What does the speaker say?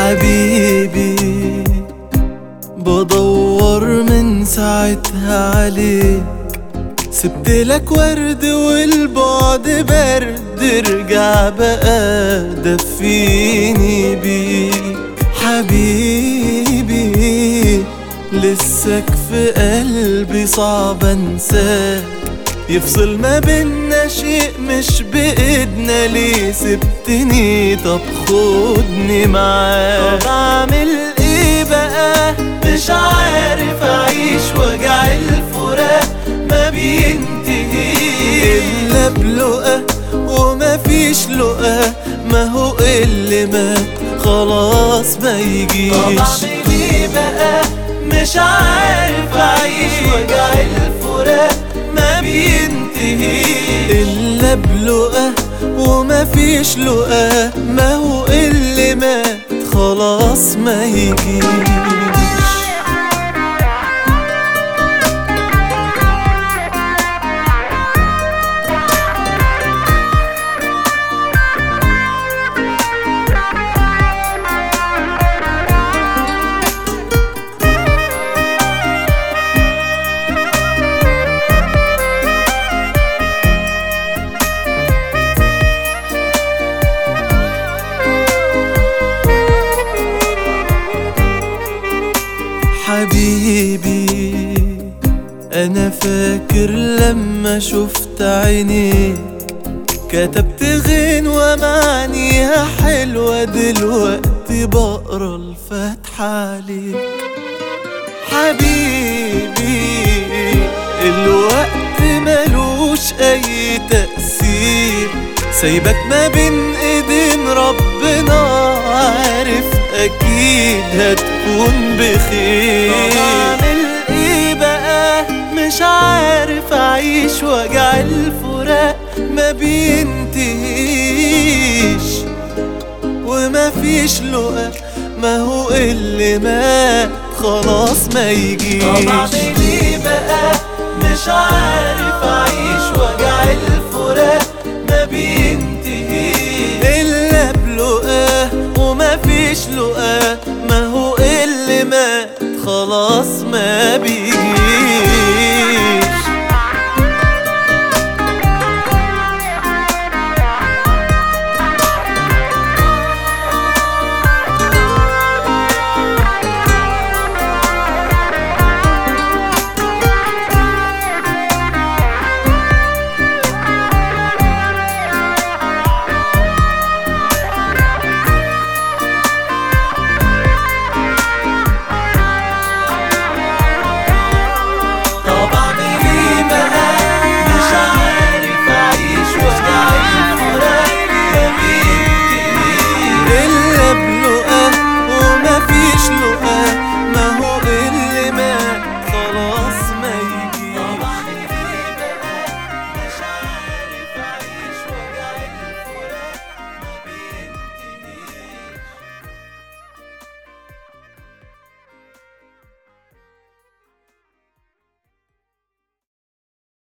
حبيبي بدور من ساعتها عليك سبت لك ورد والبعد برد ارجع بقى دفيني بيك حبيبي لسك في قلبي صعب انساك يفصل ما بينا شيء مش بإيدنا ليه سبتني طب خدني معاك طب اعمل ايه بقى مش عارف اعيش وجع الفراق ما بينتهيش الا بلقى وما فيش لقى ما هو اللي مات خلاص ما يجيش طب اعمل ايه بقى مش عارف اعيش وجع الفراق ما بينتهيش الا بلقى وما فيش لقى ما هو اللي مات خلاص ما يجيش حبيبي انا فاكر لما شفت عينيك كتبت غنوة معانيها حلوة دلوقتي بقرا الفتحة عليك حبيبي الوقت ملوش اي تأثير سايبك ما بين ايدين ربنا عارف اكيد هتكون بخير طب اعمل ايه بقى مش عارف اعيش وجع الفراق ما بينتهيش وما فيش لقى ما هو اللي مات خلاص ما يجيش طب اعمل ايه بقى مش عارف اعيش وجع الفراق ما بينتهيش الا بلقاه وما فيش لقاه ما هو اللي مات خلاص ما